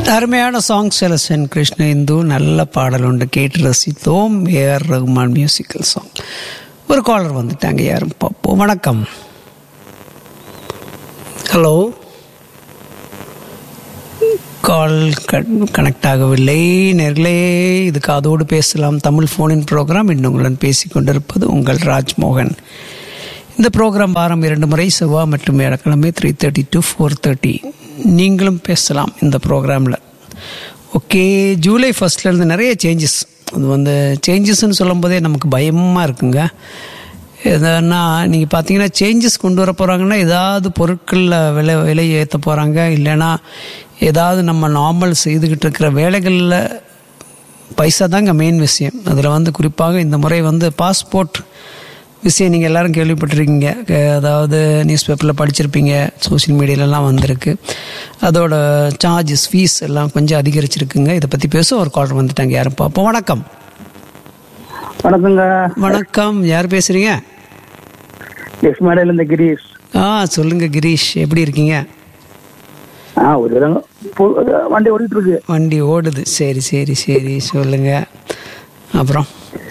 அருமையான சாங் செலசன் கிருஷ்ண இந்து நல்ல பாடல் ஒன்று கேட்டு ரசித்தோம் ஏஆர் ரகுமான் மியூசிக்கல் சாங் ஒரு காலர் வந்துட்டாங்க யாரும் பார்ப்போம் வணக்கம் ஹலோ கால் கனெக்ட் ஆகவில்லை நேர்களே இதுக்கு அதோடு பேசலாம் தமிழ் ஃபோனின் ப்ரோக்ராம் இன்னுங்களுடன் பேசிக் கொண்டிருப்பது உங்கள் ராஜ்மோகன் இந்த ப்ரோக்ராம் வாரம் இரண்டு முறை செவ்வாய் மற்றும் வியாழக்கிழமை three thirty to four thirty நீங்களும் பேசலாம் இந்த ப்ரோக்ராமில் ஓகே ஜூலை ஃபஸ்ட்லேருந்து நிறைய சேஞ்சஸ் அது வந்து சேஞ்சஸ்ன்னு சொல்லும்போதே நமக்கு பயமாக இருக்குங்க எதனா நீங்கள் பார்த்தீங்கன்னா சேஞ்சஸ் கொண்டு வர போகிறாங்கன்னா ஏதாவது பொருட்களில் விலை விலை ஏற்ற போகிறாங்க இல்லைன்னா ஏதாவது நம்ம நார்மல் செய்துக்கிட்டு இருக்கிற வேலைகளில் பைசா தாங்க மெயின் விஷயம் அதில் வந்து குறிப்பாக இந்த முறை வந்து பாஸ்போர்ட் விஷயம் நீங்கள் எல்லாரும் கேள்விப்பட்டிருக்கீங்க அதாவது நியூஸ் பேப்பரில் படிச்சிருப்பீங்க சோஷியல் மீடியாலலாம் வந்திருக்கு அதோட சார்ஜஸ் ஃபீஸ் எல்லாம் கொஞ்சம் அதிகரிச்சிருக்குங்க இதை பற்றி பேச ஒரு கால் வந்துட்டாங்க யாரும் பார்ப்போம் வணக்கம் வணக்கங்க வணக்கம் யார் பேசுகிறீங்க எஸ் மேடையில இந்த கிரீஷ் ஆ சொல்லுங்க கிரீஷ் எப்படி இருக்கீங்க ஆ ஒரு விதங்க பு- வண்டி ஓடிட்டு இருக்கு வண்டி ஓடுது சரி சரி சரி சொல்லுங்க அப்புறம்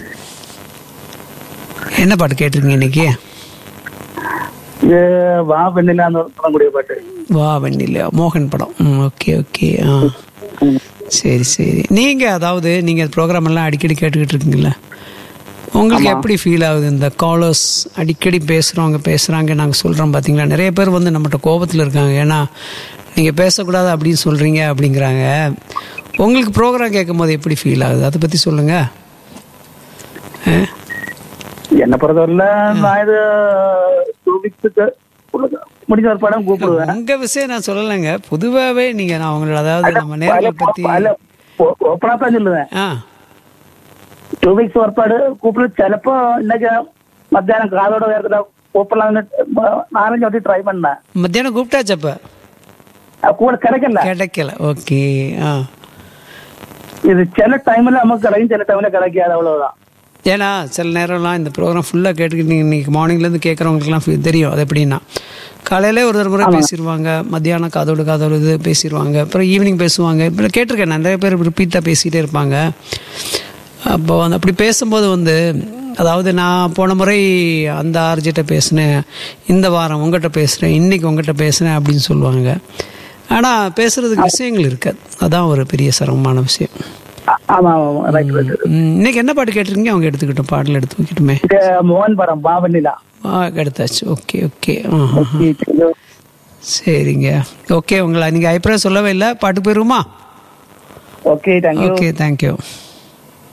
என்ன பாட்டு கேட்டிருக்கீங்க இன்னைக்கு இது வா பெண்ணில அந்த படக்கூடிய பாட்டு வா வெண்ணில மோகன் படம் ம் ஓகே ஓகே ஆ ம். சரி சரி நீங்க அதாவது நீங்க ப்ரோக்ராம் எல்லாம் அடிக்கடி கேட்டுக்கிட்டு இருக்கீங்களா உங்களுக்கு எப்படி ஃபீல் ஆகுது இந்த காலர்ஸ் அடிக்கடி பேசுறவங்க பேசுறாங்க நாங்க சொல்றோம் பாத்தீங்களா நிறைய பேர் வந்து நம்மகிட்ட கோபத்துல இருக்காங்க ஏன்னா நீங்க பேசக்கூடாது அப்படின்னு சொல்றீங்க அப்படிங்கிறாங்க உங்களுக்கு ப்ரோக்ராம் கேட்கும் போது எப்படி ஃபீல் ஆகுது அதை பத்தி சொல்லுங்க ஆ? என்ன பொறுத்தவரையில நான் இது டூ வீக்ஸுக்கு முடிஞ்ச ஒரு படம் கூப்பிடுவேன் உங்க விஷயம் நான் சொல்லலைங்க பொதுவாவே நீங்க நான் உங்களோட அதாவது நம்ம நேர்களை பத்தி ஓப்பனா தான் சொல்லுவேன் ஆ டூ வீக்ஸ் ஒருப்பாடு கூப்பிடு ചിലപ്പോ இன்னைக்கு மத்தியானம் காதோட வேறதுல கூப்பிடலாம்னு நாலஞ்சு வாட்டி ட்ரை பண்ணேன் மத்தியானம் கூப்பிட்டாச்சப்ப அது கூட கிடைக்கல கிடைக்கல ஓகே ஆ இது சில டைம்ல நமக்கு கிடைக்கும் சில டைம்ல கிடைக்காது அவ்வளவுதான் ஏன்னா சில நேரம்லாம் இந்த ப்ரோக்ராம் ஃபுல்லாக கேட்டுக்கிட்டு நீங்கள் இன்றைக்கி மார்னிங்லேருந்து கேட்குறவங்களுக்குலாம் ஃபீ- தெரியும் அது எப்படின்னா காலையிலே ஒரு ஒரு முறை பேசிடுவாங்க மத்தியானம் காதோடு காதோடு இது பேசிடுவாங்க அப்புறம் ஈவினிங் பேசுவாங்க இப்போ கேட்டிருக்கேன் நிறைய பேர் ரிப்பீட்டாக பேசிகிட்டே இருப்பாங்க அப்போ வந்து அப்படி பேசும்போது வந்து அதாவது நான் போன முறை அந்த ஆர்ஜிட்ட பேசினேன் இந்த வாரம் உங்கள்கிட்ட பேசுகிறேன் இன்னைக்கு உங்கள்கிட்ட பேசுகிறேன் அப்படின்னு சொல்லுவாங்க ஆனால் பேசுகிறதுக்கு விஷயங்கள் இருக்காது அதான் ஒரு பெரிய சிரமமான விஷயம் ஆ- ஆமா ஆமா ரைட் ரைட் ம், இன்னைக்கு என்ன பாட்டு கேட்டிருக்கீங்க அவங்க எடுத்துக்கிட்டோம் பாடல் எடுத்து வைக்கட்டுமே இது மோகன் படம் பாவனிலா ஆ எடுத்தாச்சு ஓகே ஓகே ஆஹா. சரிங்க ஓகே உங்களை நீங்கள் அபிப்பிராயம் சொல்லவே இல்லை பாட்டு போயிருமா ஓகே தேங்க்யூ ஓகே தேங்க்யூ